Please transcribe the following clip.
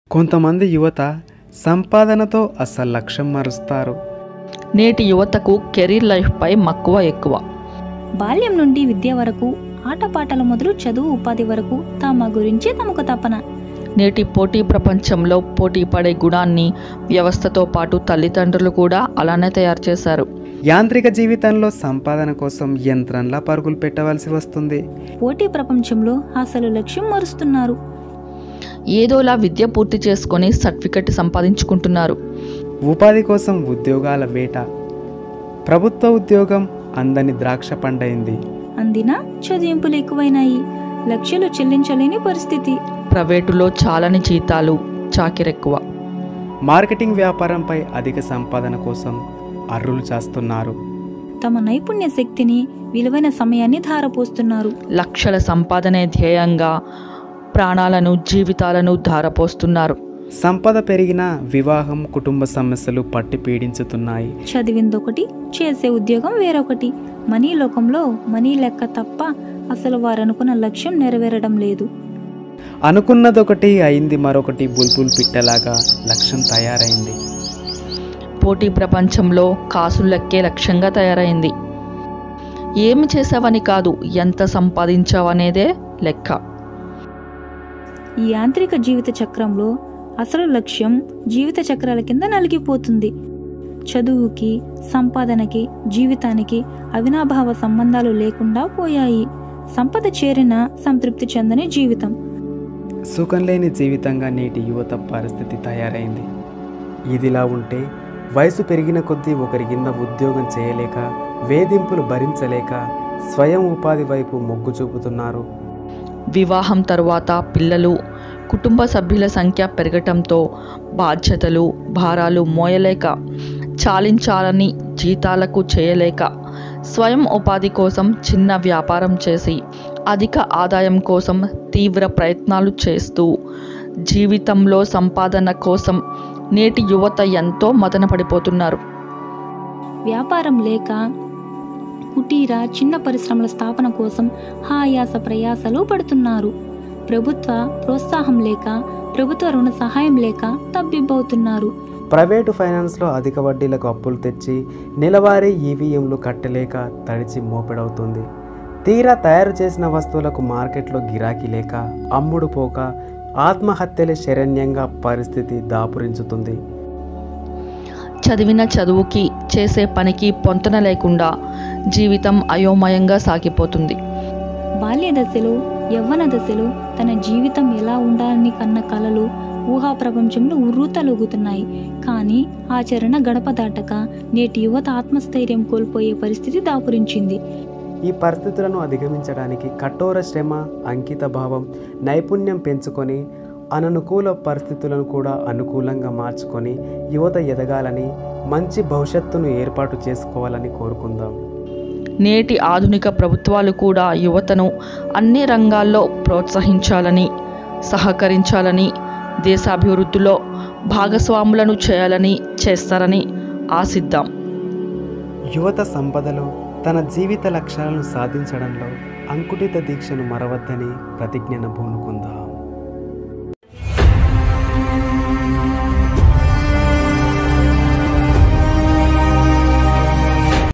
కొంతమంది యువత సంపాదనతో అసలు లక్ష్యం మరుస్తారు నేటి యువతకు కెరీర్ లైఫ్పై మక్కువ ఎక్కువ బాల్యం నుండి విద్య వరకు ఆటపాటల మొదలు చదువు ఉపాధి వరకు తమ గురించి తమకు తపన నేటి పోటీ ప్రపంచంలో పోటీ పడే గుణాన్ని వ్యవస్థతో పాటు తల్లిదండ్రులు కూడా అలానే తయారు చేశారు యాంత్రిక జీవితంలో సంపాదన కోసం యంత్రంలా పరుగులు పెట్టవలసి వస్తుంది పోటీ ప్రపంచంలో అసలు లక్ష్యం మరుస్తున్నారు ఏదోలా విద్య పూర్తి చేసుకొని సర్టిఫికెట్ సంపాదించుకుంటున్నారు ఉపాధి కోసం ఉద్యోగాల వేట ప్రభుత్వ ఉద్యోగం అందని ద్రాక్ష పండైంది అందినా చదివింపులు ఎక్కువైనాయి లక్షలు చెల్లించలేని పరిస్థితి ప్రైవేటులో చాలని జీతాలు చాకిరెక్కువ మార్కెటింగ్ వ్యాపారంపై అధిక సంపాదన కోసం అర్రులు చేస్తున్నారు తమ నైపుణ్య శక్తిని విలువైన సమయాన్ని ధారపోస్తున్నారు లక్షల సంపాదనే ధ్యేయంగా ప్రాణాలను జీవితాలను ధారపోస్తున్నారు సంపద పెరిగిన వివాహం కుటుంబ సమస్యలు పట్టి పీడించుతున్నాయి చదివిందొకటి చేసే ఉద్యోగం వేరొకటి మనీ లోకంలో మనీ లెక్క తప్ప అసలు వారు అనుకున్న లక్ష్యం నెరవేరడం లేదు అనుకున్నదొకటి అయింది మరొకటి బుల్బుల్ పిట్టలాగా లక్ష్యం తయారైంది పోటీ ప్రపంచంలో కాసులు లెక్కే లక్ష్యంగా తయారైంది ఏమి చేసావని కాదు ఎంత సంపాదించావనేదే లెక్క ఈ యాంత్రిక జీవిత చక్రంలో అసలు లక్ష్యం జీవిత చక్రాల కింద నలిగిపోతుంది చదువుకి సంపాదనకి జీవితానికి అవినాభావ సంబంధాలు లేకుండా పోయాయి సంపద చేరిన సంతృప్తి చెందని జీవితం సుఖం లేని జీవితంగా నేటి యువత పరిస్థితి తయారైంది ఇదిలా ఉంటే వయసు పెరిగిన కొద్దీ ఒకరి కింద ఉద్యోగం చేయలేక వేధింపులు భరించలేక స్వయం ఉపాధి వైపు మొగ్గు చూపుతున్నారు వివాహం తరువాత పిల్లలు కుటుంబ సభ్యుల సంఖ్య పెరగటంతో బాధ్యతలు భారాలు మోయలేక చాలించాలని జీతాలకు చేయలేక స్వయం ఉపాధి కోసం చిన్న వ్యాపారం చేసి అధిక ఆదాయం కోసం తీవ్ర ప్రయత్నాలు చేస్తూ జీవితంలో సంపాదన కోసం నేటి యువత ఎంతో మదన పడిపోతున్నారు వ్యాపారం లేక కుటీర చిన్న పరిశ్రమల స్థాపన కోసం హాయాస ప్రయాసలు పడుతున్నారు ప్రభుత్వ ప్రోత్సాహం లేక ప్రభుత్వ రుణ సహాయం లేక తబ్బిబ్బవుతున్నారు ప్రైవేటు ఫైనాన్స్లో అధిక వడ్డీలకు అప్పులు తెచ్చి నెలవారీ ఈవీఎంలు కట్టలేక తడిచి మోపెడవుతుంది తీరా తయారు చేసిన వస్తువులకు మార్కెట్లో గిరాకీ లేక అమ్ముడు పోక ఆత్మహత్యలే శరణ్యంగా పరిస్థితి దాపురించుతుంది చదివిన చదువుకి చేసే పనికి పొంతన లేకుండా జీవితం అయోమయంగా సాగిపోతుంది బాల్య దశలో యవ్వన దశలో తన జీవితం ఎలా ఉండాలని కన్న కలలు ఊహా ప్రపంచంలో ఉర్రూతలూగుతున్నాయి కానీ ఆచరణ గడప దాటక నేటి యువత ఆత్మస్థైర్యం కోల్పోయే పరిస్థితి దాపురించింది ఈ పరిస్థితులను అధిగమించడానికి కఠోర శ్రమ అంకిత భావం నైపుణ్యం పెంచుకొని అననుకూల పరిస్థితులను కూడా అనుకూలంగా మార్చుకొని యువత ఎదగాలని మంచి భవిష్యత్తును ఏర్పాటు చేసుకోవాలని కోరుకుందాం నేటి ఆధునిక ప్రభుత్వాలు కూడా యువతను అన్ని రంగాల్లో ప్రోత్సహించాలని సహకరించాలని దేశాభివృద్ధిలో భాగస్వాములను చేయాలని చేస్తారని ఆశిద్దాం యువత సంపదలో తన జీవిత లక్ష్యాలను సాధించడంలో అంకుటిత దీక్షను మరవద్దని ప్రతిజ్ఞను పూనుకుందాం